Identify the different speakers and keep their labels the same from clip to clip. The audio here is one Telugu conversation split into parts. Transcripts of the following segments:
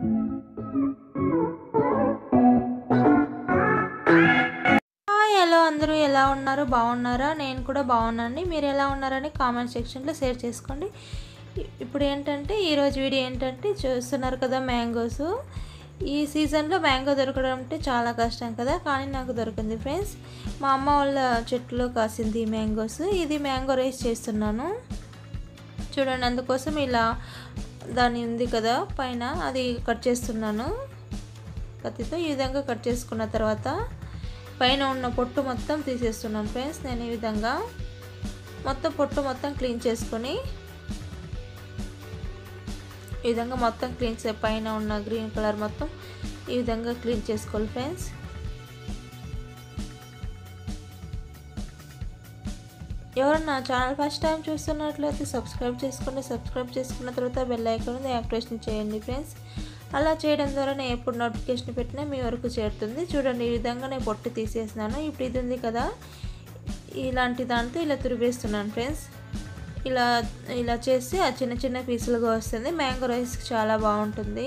Speaker 1: హాయ్ హలో అందరూ ఎలా ఉన్నారు బాగున్నారా నేను కూడా బాగున్నాను మీరు ఎలా ఉన్నారని కామెంట్ సెక్షన్లో షేర్ చేసుకోండి ఇ- ఇప్పుడు ఏంటంటే ఈరోజు వీడియో ఏంటంటే చూస్తున్నారు కదా మ్యాంగోస్ ఈ సీజన్లో మ్యాంగో దొరకడం అంటే చాలా కష్టం కదా కానీ నాకు దొరికింది ఫ్రెండ్స్ మా అమ్మ వాళ్ళ చెట్టులో కాసింది ఈ మ్యాంగోస్ ఇది మ్యాంగో రైస్ చేస్తున్నాను చూడండి అందుకోసం ఇలా దాని ఉంది కదా పైన అది కట్ చేస్తున్నాను కత్తితో ఈ విధంగా కట్ చేసుకున్న తర్వాత పైన ఉన్న పొట్టు మొత్తం తీసేస్తున్నాను ఫ్రెండ్స్ నేను ఈ విధంగా మొత్తం పొట్టు మొత్తం క్లీన్ చేసుకొని ఈ విధంగా మొత్తం క్లీన్ చే పైన ఉన్న గ్రీన్ కలర్ మొత్తం ఈ విధంగా క్లీన్ చేసుకోవాలి ఫ్రెండ్స్ ఎవరన్నా ఛానల్ ఫస్ట్ టైం చూస్తున్నట్లయితే సబ్స్క్రైబ్ చేసుకోండి సబ్స్క్రైబ్ చేసుకున్న తర్వాత బెల్ ఐకాన్ యాక్టివేషన్ చేయండి ఫ్రెండ్స్ అలా చేయడం ద్వారా నేను ఎప్పుడు నోటిఫికేషన్ పెట్టినా మీ వరకు చేరుతుంది చూడండి ఈ విధంగా నేను పొట్టు తీసేసినాను ఇప్పుడు ఇది ఉంది కదా ఇలాంటి దాంతో ఇలా తురివేస్తున్నాను ఫ్రెండ్స్ ఇలా ఇలా చేసి ఆ చిన్న చిన్న పీసులుగా వస్తుంది మ్యాంగో రైస్ చాలా బాగుంటుంది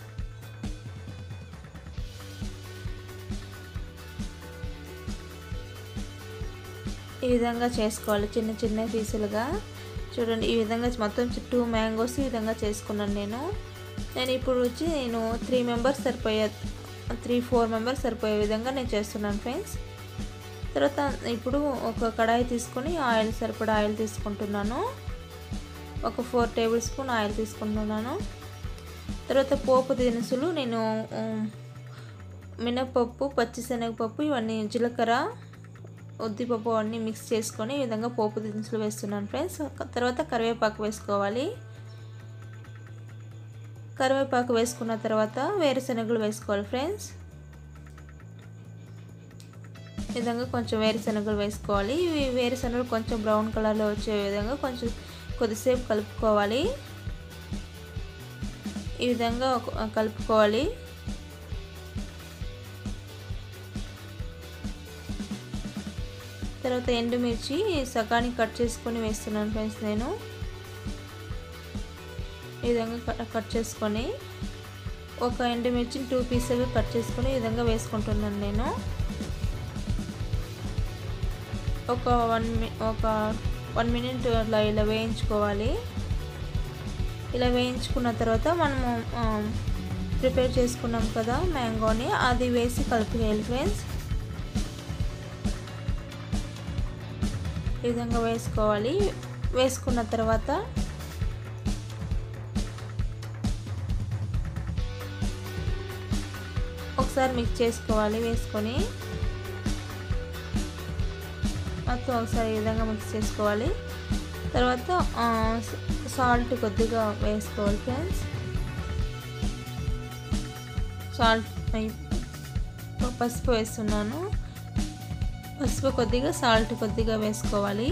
Speaker 1: ఈ విధంగా చేసుకోవాలి చిన్న చిన్న పీసులుగా చూడండి ఈ విధంగా మొత్తం టూ మ్యాంగోస్ ఈ విధంగా చేసుకున్నాను నేను నేను ఇప్పుడు వచ్చి నేను త్రీ మెంబర్స్ సరిపోయే త్రీ ఫోర్ మెంబర్స్ సరిపోయే విధంగా నేను చేస్తున్నాను ఫ్రెండ్స్ తర్వాత ఇప్పుడు ఒక కడాయి తీసుకొని ఆయిల్ సరిపడా ఆయిల్ తీసుకుంటున్నాను ఒక ఫోర్ టేబుల్ స్పూన్ ఆయిల్ తీసుకుంటున్నాను తర్వాత పోపు దినుసులు నేను ఉమ్, మినపప్పు పచ్చిశనగపప్పు ఇవన్నీ జీలకర్ర ఉద్దిపప్పు అన్నీ మిక్స్ చేసుకొని ఈ విధంగా పోపు దినుసులు వేస్తున్నాను ఫ్రెండ్స్ తర్వాత కరివేపాకు వేసుకోవాలి కరివేపాకు వేసుకున్న తర్వాత వేరుశనగలు వేసుకోవాలి ఫ్రెండ్స్ ఈ విధంగా కొంచెం వేరుశనగలు వేసుకోవాలి ఇవి వేరుశనగలు కొంచెం బ్రౌన్ కలర్లో వచ్చే విధంగా కొంచెం కొద్దిసేపు కలుపుకోవాలి ఈ విధంగా ఒక- కలుపుకోవాలి తర్వాత ఎండుమిర్చి సగానికి కట్ చేసుకొని వేస్తున్నాను ఫ్రెండ్స్ నేను ఈ విధంగా కట్- కట్ చేసుకొని ఒక ఎండుమిర్చిని టూ పీసులు కట్ చేసుకొని ఈ విధంగా వేసుకుంటున్నాను నేను ఒక వన్ మి ఒక వన్ మినిట్ అట్లా ఇలా వేయించుకోవాలి ఇలా వేయించుకున్న తర్వాత మనము ఆ, ప్రిపేర్ చేసుకున్నాం కదా మ్యాంగోని అది వేసి కలిపేయాలి ఫ్రెండ్స్ ఈ విధంగా వేసుకోవాలి వేసుకున్న తర్వాత ఒకసారి మిక్స్ చేసుకోవాలి వేసుకొని మొత్తం ఒకసారి ఈ విధంగా మిక్స్ చేసుకోవాలి తర్వాత సాల్ట్ కొద్దిగా వేసుకోవాలి ఫ్రెండ్స్ సాల్ట్ పసుపు వేస్తున్నాను పసుపు కొద్దిగా సాల్ట్ కొద్దిగా వేసుకోవాలి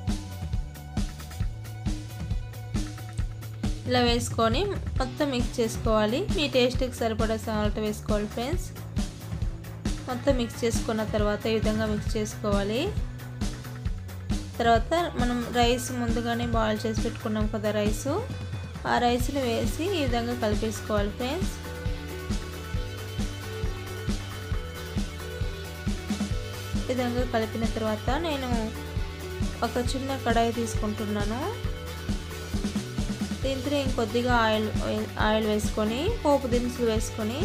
Speaker 1: ఇలా వేసుకొని మొత్తం మిక్స్ చేసుకోవాలి మీ టేస్ట్కి సరిపడా సాల్ట్ వేసుకోవాలి ఫ్రెండ్స్ మొత్తం మిక్స్ చేసుకున్న తర్వాత ఈ విధంగా మిక్స్ చేసుకోవాలి తర్వాత మనం రైస్ ముందుగానే బాయిల్ చేసి పెట్టుకున్నాం కదా రైసు ఆ రైస్ని వేసి ఈ విధంగా కలిపేసుకోవాలి ఫ్రెండ్స్ ఈ విధంగా కలిపిన తర్వాత నేను ఒక చిన్న కడాయి తీసుకుంటున్నాను దీంట్లో ఇంకొద్దిగా ఆయిల్ ఆయిల్ వేసుకొని పోపు దినుసులు వేసుకొని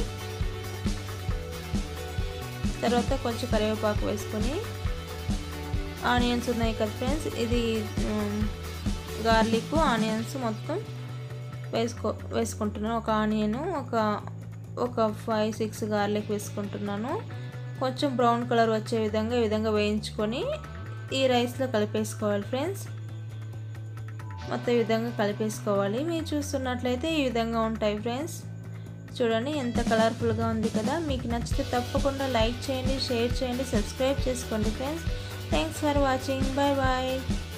Speaker 1: తర్వాత కొంచెం కరివేపాకు వేసుకొని ఆనియన్స్ ఉన్నాయి కదా ఫ్రెండ్స్ ఇది గార్లిక్ ఆనియన్స్ మొత్తం వేసుకో వేసుకుంటున్నాను ఒక ఆనియన్ ఒక ఒక ఫైవ్ సిక్స్ గార్లిక్ వేసుకుంటున్నాను కొంచెం బ్రౌన్ కలర్ వచ్చే విధంగా ఈ విధంగా వేయించుకొని ఈ రైస్లో కలిపేసుకోవాలి ఫ్రెండ్స్ మొత్తం ఈ విధంగా కలిపేసుకోవాలి మీరు చూస్తున్నట్లయితే ఈ విధంగా ఉంటాయి ఫ్రెండ్స్ చూడండి ఎంత కలర్ఫుల్గా ఉంది కదా మీకు నచ్చితే తప్పకుండా లైక్ చేయండి షేర్ చేయండి సబ్స్క్రైబ్ చేసుకోండి friends thanks for watching bye bye